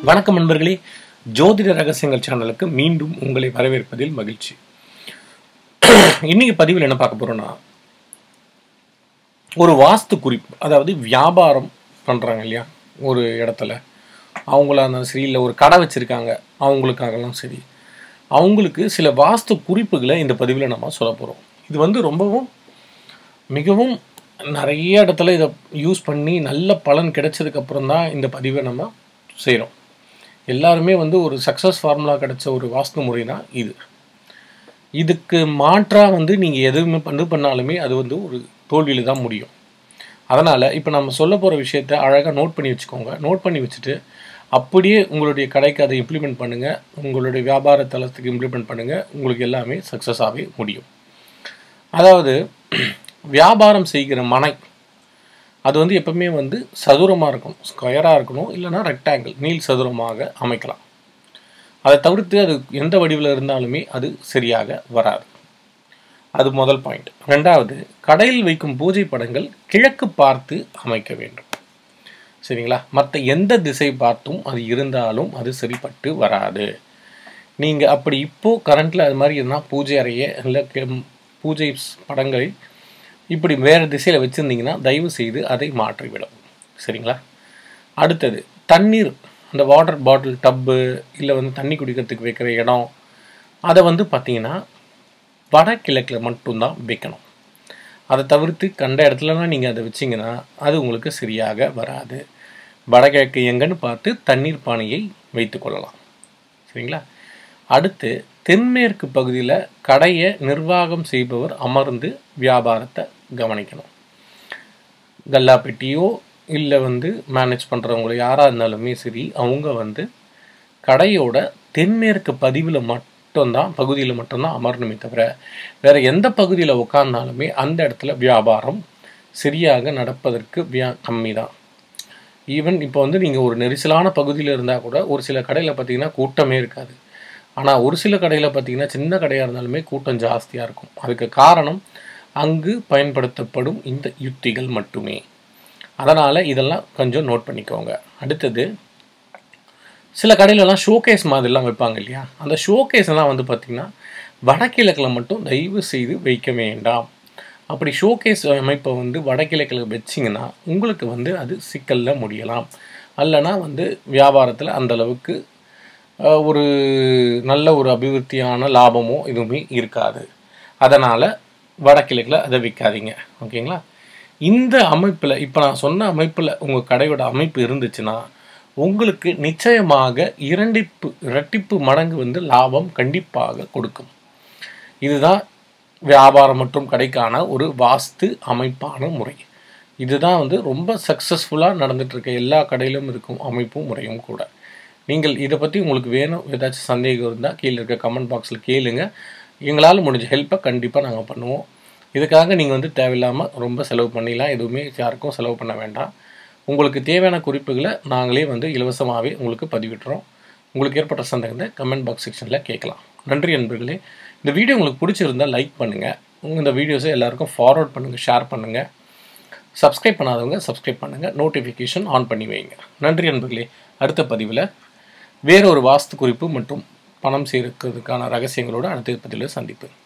வணக்கம் நண்பர்களே ஜோதிட ரகசியங்கள் சேனலுக்கு மீண்டும் உங்களை வரவேற்பதில் மகிழ்ச்சி இன்னைக்கு பதிவில் என்ன பார்க்க போறோம்னா ஒரு வாஸ்து குறிப்பு அதாவது வியாபாரம் பண்றாங்க இல்லையா ஒரு இடத்துல அவங்களா இருந்தாலும் சரி இல்லை ஒரு கடை வச்சிருக்காங்க அவங்களுக்காகலாம் சரி அவங்களுக்கு சில வாஸ்து குறிப்புகளை இந்த பதிவில் நம்ம சொல்ல போகிறோம் இது வந்து ரொம்பவும் மிகவும் நிறைய இடத்துல இதை யூஸ் பண்ணி நல்ல பலன் கிடைச்சதுக்கு அப்புறம் தான் இந்த பதிவை நம்ம செய்கிறோம் எல்லாருமே வந்து ஒரு சக்ஸஸ் ஃபார்முலா கிடைச்ச ஒரு வாஸ்து முறை தான் இது இதுக்கு மாற்றாக வந்து நீங்கள் எதுவுமே பண்ணு பண்ணாலுமே அது வந்து ஒரு தோல்வியில் தான் முடியும் அதனால் இப்போ நம்ம சொல்ல போகிற விஷயத்த அழகாக நோட் பண்ணி வச்சுக்கோங்க நோட் பண்ணி வச்சுட்டு அப்படியே உங்களுடைய கடைக்கு அதை இம்ப்ளிமெண்ட் பண்ணுங்கள் உங்களுடைய வியாபார தளத்துக்கு இம்ப்ளிமெண்ட் பண்ணுங்கள் உங்களுக்கு எல்லாமே சக்ஸஸாகவே முடியும் அதாவது வியாபாரம் செய்கிற மனை அது வந்து எப்பவுமே வந்து சதுரமாக இருக்கணும் ஸ்கொயராக இருக்கணும் இல்லைன்னா ரெக்டாங்கிள் நீள் சதுரமாக அமைக்கலாம் அதை தவிர்த்து அது எந்த வடிவில் இருந்தாலுமே அது சரியாக வராது அது முதல் பாயிண்ட் ரெண்டாவது கடையில் வைக்கும் பூஜை படங்கள் கிழக்கு பார்த்து அமைக்க வேண்டும் சரிங்களா மற்ற எந்த திசை பார்த்தும் அது இருந்தாலும் அது சரிப்பட்டு வராது நீங்கள் அப்படி இப்போது கரண்ட்டில் அது மாதிரி இருந்தால் பூஜை அறையை இல்லை கெ- பூஜை ஸ்- படங்களை இப்படி வேறு திசையில் வச்சுருந்தீங்கன்னா தயவு செய்து அதை மாற்றிவிடும் சரிங்களா அடுத்தது தண்ணீர் அந்த வாட்டர் பாட்டில் டப்பு இல்லை வந்து தண்ணி குடிக்கிறதுக்கு வைக்கிற இடம் அதை வந்து பார்த்தீங்கன்னா வடகிழக்கில் மட்டும்தான் வைக்கணும் அதை தவிர்த்து கண்ட இடத்துலலாம் நீங்கள் அதை வச்சிங்கன்னா அது உங்களுக்கு சரியாக வராது வடகிழக்கு எங்கன்னு பார்த்து தண்ணீர் பானையை வைத்துக் கொள்ளலாம் சரிங்களா அடுத்து தென்மேற்கு பகுதியில் கடையை நிர்வாகம் செய்பவர் அமர்ந்து வியாபாரத்தை கவனிக்கணும் கல்லா பெட்டியோ இல்லை வந்து மேனேஜ் பண்ணுறவங்களோ யாராக இருந்தாலுமே சரி அவங்க வந்து கடையோட தென்மேற்கு பதிவில் மட்டும்தான் பகுதியில் மட்டும்தான் அமரணுமே தவிர வேற எந்த பகுதியில் உட்கார்ந்தாலுமே அந்த இடத்துல வியாபாரம் சரியாக நடப்பதற்கு வியா கம்மி தான் ஈவன் இப்போ வந்து நீங்கள் ஒரு நெரிசலான பகுதியில் இருந்தால் கூட ஒரு சில கடையில் பார்த்தீங்கன்னா கூட்டமே இருக்காது ஆனால் ஒரு சில கடையில் பார்த்தீங்கன்னா சின்ன கடையாக இருந்தாலுமே கூட்டம் ஜாஸ்தியாக இருக்கும் அதுக்கு காரணம் அங்கு பயன்படுத்தப்படும் இந்த யுக்திகள் மட்டுமே அதனால் இதெல்லாம் கொஞ்சம் நோட் பண்ணிக்கோங்க அடுத்தது சில கடையிலலாம் ஷோகேஸ் மாதிரிலாம் வைப்பாங்க இல்லையா அந்த ஷோகேஸ் எல்லாம் வந்து பார்த்திங்கன்னா வடகிழக்கில் மட்டும் தயவு செய்து வைக்க வேண்டாம் அப்படி ஷோகேஸ் அமைப்பை வந்து வடகிழக்கில் வச்சிங்கன்னா உங்களுக்கு வந்து அது சிக்கலில் முடியலாம் அல்லனா வந்து வியாபாரத்தில் அந்த அளவுக்கு அஹ், ஒரு நல்ல ஒரு அபிவிருத்தியான லாபமோ எதுவுமே இருக்காது அதனால் வடகிழக்கில் அதை விற்காதீங்க ஓகேங்களா இந்த அமைப்பில் இப்போ நான் சொன்ன அமைப்பில் உங்கள் கடையோட அமைப்பு இருந்துச்சுன்னா உங்களுக்கு நிச்சயமாக இரண்டிப்பு இரட்டிப்பு மடங்கு வந்து லாபம் கண்டிப்பாக கொடுக்கும் இதுதான் வியாபாரம் மற்றும் கடைக்கான ஒரு வாஸ்து அமைப்பான முறை இதுதான் வந்து ரொம்ப சக்ஸஸ்ஃபுல்லாக நடந்துட்டு இருக்க எல்லா கடையிலும் இருக்கும் அமைப்பும் முறையும் கூட நீங்கள் இதை பற்றி உங்களுக்கு வேணும் ஏதாச்சும் சந்தேகம் இருந்தால் கீழே இருக்க கமெண்ட் பாக்ஸில் கேளுங்க எங்களால் முடிஞ்ச ஹெல்ப்பை கண்டிப்பாக நாங்கள் பண்ணுவோம் இதுக்காக நீங்கள் வந்து தேவையில்லாமல் ரொம்ப செலவு பண்ணிடலாம் எதுவுமே யாருக்கும் செலவு பண்ண வேண்டாம் உங்களுக்கு தேவையான குறிப்புகளை நாங்களே வந்து இலவசமாகவே உங்களுக்கு பதிவிட்டுறோம் உங்களுக்கு ஏற்பட்ட சந்தேகத்தை கமெண்ட் பாக்ஸ் செக்ஷனில் கேட்கலாம் நன்றி நண்பர்களே இந்த வீடியோ உங்களுக்கு பிடிச்சிருந்தால் லைக் பண்ணுங்கள் இந்த வீடியோஸை எல்லாருக்கும் ஃபார்வர்ட் பண்ணுங்கள் ஷேர் பண்ணுங்கள் சப்ஸ்கிரைப் பண்ணாதவங்க சப்ஸ்கிரைப் பண்ணுங்கள் நோட்டிஃபிகேஷன் ஆன் பண்ணி வைங்க நன்றி நண்பர்களே அடுத்த பதிவில் வேற ஒரு வாஸ்து குறிப்பு மற்றும் பணம் சேர்க்கிறதுக்கான ரகசியங்களோடு அடுத்த பதிவில் சந்திப்பேன்